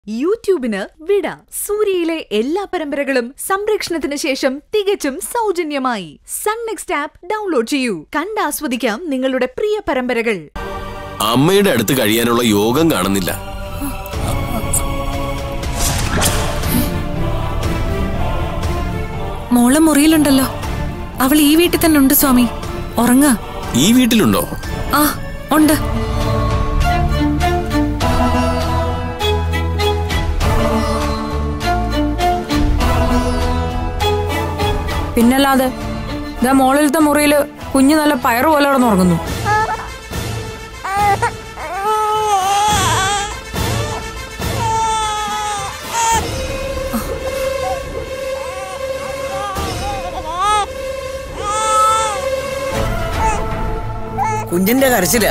യൂട്യൂബിന് വിട സൂര്യയിലെ എല്ലാ പരമ്പരകളും സംരക്ഷണത്തിന് ശേഷം തികച്ചും സൗജന്യമായി സൺ നെക്സ്റ്റ് ആപ്പ് ഡൗൺലോഡ് ചെയ്യൂ കണ്ടാസ്വദിക്കാം നിങ്ങളുടെ പ്രിയ പരമ്പരകൾ അമ്മയുടെ അടുത്ത് കഴിയാനുള്ള യോഗം കാണുന്നില്ല മോള് മുറിയിലുണ്ടല്ലോ അവൾ ഈ വീട്ടിൽ തന്നെ ഉണ്ട് സ്വാമി ഉറങ്ങ ഈ വീട്ടിലുണ്ടോ ആ ഉണ്ട് പിന്നല്ലാതെ ഇതാ മോളിലത്തെ മുറിയില് കുഞ്ഞു നല്ല പയറ് പോലെ കിടന്നുറങ്ങുന്നു കുഞ്ഞിന്റെ കരച്ചില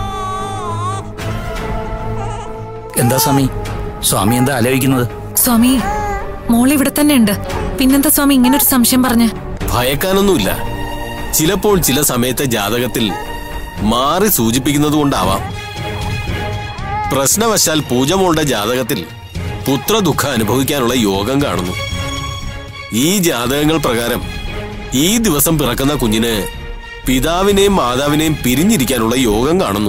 എന്താ സ്വാമി സ്വാമി എന്താ ആലോചിക്കുന്നത് സ്വാമി മോൾ ഇവിടെ തന്നെ ഉണ്ട് പിന്നെന്താ സ്വാമി ഇങ്ങനൊരു സംശയം പറഞ്ഞ് ഭയക്കാനൊന്നുമില്ല ചിലപ്പോൾ ചില സമയത്തെ ജാതകത്തിൽ മാറി സൂചിപ്പിക്കുന്നത് കൊണ്ടാവാം പ്രശ്നവശാൽ പൂജമോളുടെ ജാതകത്തിൽ പുത്രദുഃഖ അനുഭവിക്കാനുള്ള യോഗം കാണുന്നു ഈ ജാതകങ്ങൾ പ്രകാരം ഈ ദിവസം പിറക്കുന്ന കുഞ്ഞിന് പിതാവിനെയും മാതാവിനെയും പിരിഞ്ഞിരിക്കാനുള്ള യോഗം കാണുന്നു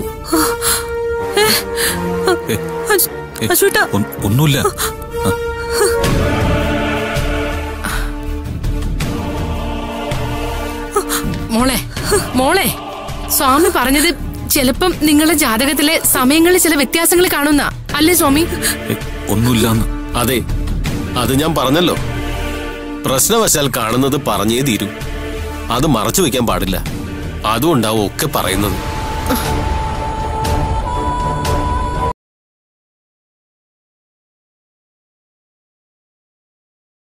അശോട്ടാ ഒ- ഒന്നുമില്ല മോളെ മോളെ സ്വാമി പറഞ്ഞത് ചിലപ്പം നിങ്ങളുടെ ജാതകത്തിലെ സമയങ്ങളിൽ ചില വ്യത്യാസങ്ങൾ കാണുന്ന അല്ലേ സ്വാമി എ, ഒന്നുമില്ലാന്ന് അതെ അത് ഞാൻ പറഞ്ഞല്ലോ പ്രശ്നവശാൽ കാണുന്നത് പറഞ്ഞേ തീരൂ അത് മറച്ചു വെക്കാൻ പാടില്ല അതുകൊണ്ടാവും ഒക്കെ പറയുന്നത്